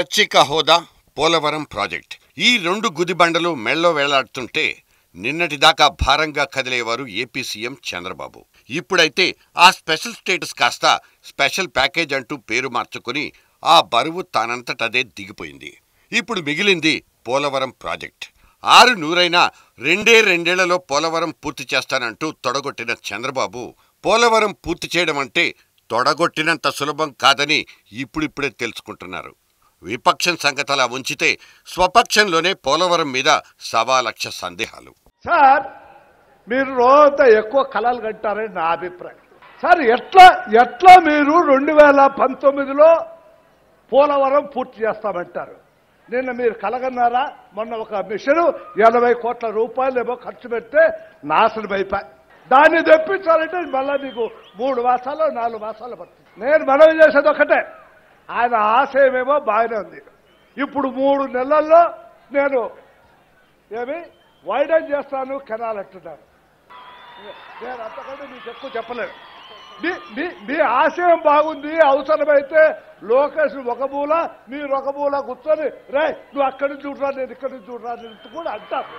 ప్రత్యేక హోదా పోలవరం ప్రాజెక్ట్ ఈ రెండు గుదిబండలు మెళ్ళో వేలాడుతుంటే నిన్నటిదాకా భారంగా కదిలేవారు ఏపీ సీఎం చంద్రబాబు ఇప్పుడైతే ఆ స్పెషల్ స్టేటస్ కాస్త స్పెషల్ ప్యాకేజ్ అంటూ పేరు మార్చుకుని ఆ బరువు తానంతటదే దిగిపోయింది ఇప్పుడు మిగిలింది పోలవరం ప్రాజెక్ట్ ఆరు నూరైనా రెండే రెండేళ్లలో పోలవరం పూర్తి చేస్తానంటూ తొడగొట్టిన చంద్రబాబు పోలవరం పూర్తి చేయడం అంటే తొడగొట్టినంత సులభం కాదని ఇప్పుడిప్పుడే తెలుసుకుంటున్నారు విపక్షం సంగతలా ఉంచితే స్వపక్షంలోనే పోలవరం మీద సవా లక్ష సందేహాలు సార్ మీరు రోజంతా ఎక్కువ కళలు కంటారని నా అభిప్రాయం సార్ ఎట్లా ఎట్లా మీరు రెండు వేల పంతొమ్మిదిలో పోలవరం పూర్తి చేస్తామంటారు నిన్న మీరు కలగన్నారా మొన్న ఒక మిషన్ ఎనభై కోట్ల రూపాయలు ఏమో ఖర్చు పెడితే నాశనం అయిపోయి దాన్ని తెప్పించాలంటే మళ్ళా మీకు మూడు మాసాలు నాలుగు మాసాలు పడుతుంది నేను మనవి చేసేది ఒకటే ఆయన ఆశయమేమో బాగానే ఉంది ఇప్పుడు మూడు నెలల్లో నేను ఏమి వైడన్ చేస్తాను కెనాల్ అంటున్నారు నేను అంతకంటే మీకు ఎక్కువ చెప్పలేను మీ మీ మీ ఆశయం బాగుంది అవసరమైతే లోకేష్ ఒక మూల మీరు ఒక మూల కూర్చొని రే నువ్వు అక్కడి నుంచి చూడరా నేను ఇక్కడి నుంచి చూడరా అని కూడా అంటారు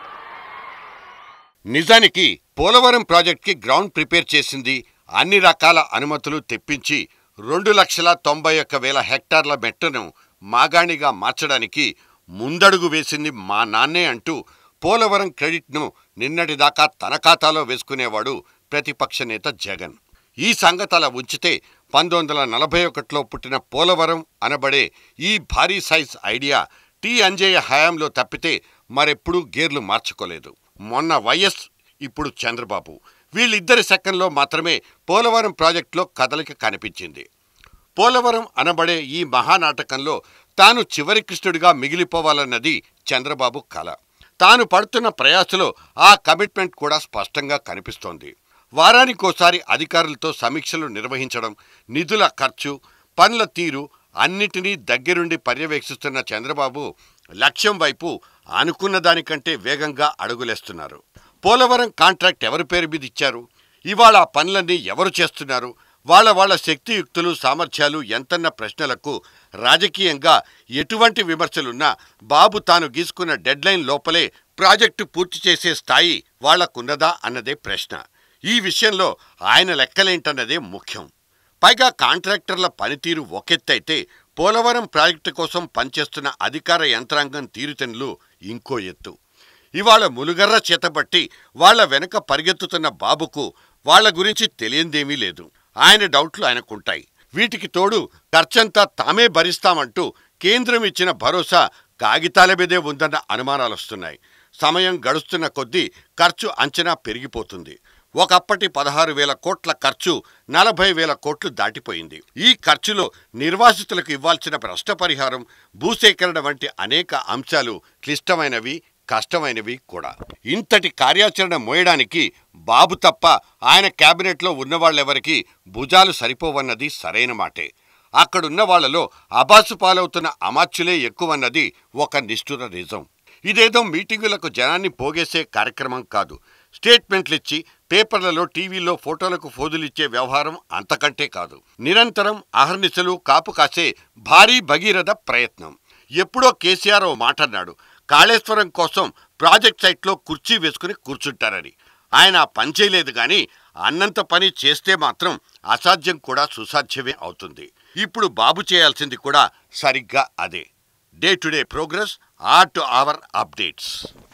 నిజానికి పోలవరం ప్రాజెక్ట్కి గ్రౌండ్ ప్రిపేర్ చేసింది అన్ని రకాల అనుమతులు తెప్పించి రెండు లక్షల తొంభై ఒక్క వేల హెక్టార్ల మెట్టను మాగాణిగా మార్చడానికి ముందడుగు వేసింది మా నాన్నే అంటూ పోలవరం క్రెడిట్ను నిన్నటిదాకా తన ఖాతాలో వేసుకునేవాడు ప్రతిపక్ష నేత జగన్ ఈ సంగతల ఉంచితే పంతొమ్మిది వందల నలభై ఒకటిలో పుట్టిన పోలవరం అనబడే ఈ భారీ సైజ్ ఐడియా టి అంజయ్య హయాంలో తప్పితే మరెప్పుడూ గేర్లు మార్చుకోలేదు మొన్న వైఎస్ ఇప్పుడు చంద్రబాబు వీళ్ళిద్దరి సెకండ్లో మాత్రమే పోలవరం ప్రాజెక్టులో కదలిక కనిపించింది పోలవరం అనబడే ఈ మహానాటకంలో తాను చివరి కృష్ణుడిగా మిగిలిపోవాలన్నది చంద్రబాబు కల తాను పడుతున్న ప్రయాసలో ఆ కమిట్మెంట్ కూడా స్పష్టంగా కనిపిస్తోంది వారానికోసారి అధికారులతో సమీక్షలు నిర్వహించడం నిధుల ఖర్చు పనుల తీరు అన్నిటినీ దగ్గరుండి పర్యవేక్షిస్తున్న చంద్రబాబు లక్ష్యం వైపు అనుకున్న దానికంటే వేగంగా అడుగులేస్తున్నారు పోలవరం కాంట్రాక్ట్ ఎవరి పేరు మీద ఇచ్చారు ఇవాళ ఆ పనులన్నీ ఎవరు చేస్తున్నారు వాళ్ళ వాళ్ళ శక్తియుక్తులు సామర్థ్యాలు ఎంతన్న ప్రశ్నలకు రాజకీయంగా ఎటువంటి విమర్శలున్నా బాబు తాను గీసుకున్న డెడ్లైన్ లోపలే ప్రాజెక్టు పూర్తి చేసే స్థాయి వాళ్లకున్నదా అన్నదే ప్రశ్న ఈ విషయంలో ఆయన లెక్కలేంటన్నదే ముఖ్యం పైగా కాంట్రాక్టర్ల పనితీరు ఒకెత్తైతే పోలవరం ప్రాజెక్టు కోసం పనిచేస్తున్న అధికార యంత్రాంగం తీరుతెన్నులు ఇంకో ఎత్తు ఇవాళ ములుగర్ర చేతబట్టి వాళ్ల వెనక పరిగెత్తుతున్న బాబుకు వాళ్ల గురించి తెలియందేమీ లేదు ఆయన డౌట్లు ఆయనకుంటాయి వీటికి తోడు ఖర్చంతా తామే భరిస్తామంటూ కేంద్రం ఇచ్చిన భరోసా కాగితాల మీదే ఉందన్న అనుమానాలొస్తున్నాయి సమయం గడుస్తున్న కొద్దీ ఖర్చు అంచనా పెరిగిపోతుంది ఒకప్పటి పదహారు వేల కోట్ల ఖర్చు నలభై వేల కోట్లు దాటిపోయింది ఈ ఖర్చులో నిర్వాసితులకు ఇవ్వాల్సిన నష్టపరిహారం భూసేకరణ వంటి అనేక అంశాలు క్లిష్టమైనవి కష్టమైనవి కూడా ఇంతటి కార్యాచరణ మోయడానికి బాబు తప్ప ఆయన కేబినెట్లో ఉన్నవాళ్ళెవరికి భుజాలు సరిపోవన్నది సరైన మాటే అక్కడున్న వాళ్లలో అబాసు పాలవుతున్న అమాత్యులే ఎక్కువన్నది ఒక నిష్ఠుర నిజం ఇదేదో మీటింగులకు జనాన్ని పోగేసే కార్యక్రమం కాదు స్టేట్మెంట్లిచ్చి పేపర్లలో టీవీలో ఫోటోలకు ఫోజులిచ్చే వ్యవహారం అంతకంటే కాదు నిరంతరం అహర్నిశలు కాపు కాసే భారీ భగీరథ ప్రయత్నం ఎప్పుడో కేసీఆర్ ఓ మాటన్నాడు కాళేశ్వరం కోసం ప్రాజెక్ట్ సైట్లో కుర్చీ వేసుకుని కూర్చుంటారని ఆయన ఆ పని చేయలేదు గాని అన్నంత పని చేస్తే మాత్రం అసాధ్యం కూడా సుసాధ్యమే అవుతుంది ఇప్పుడు బాబు చేయాల్సింది కూడా సరిగ్గా అదే day to day progress or to our updates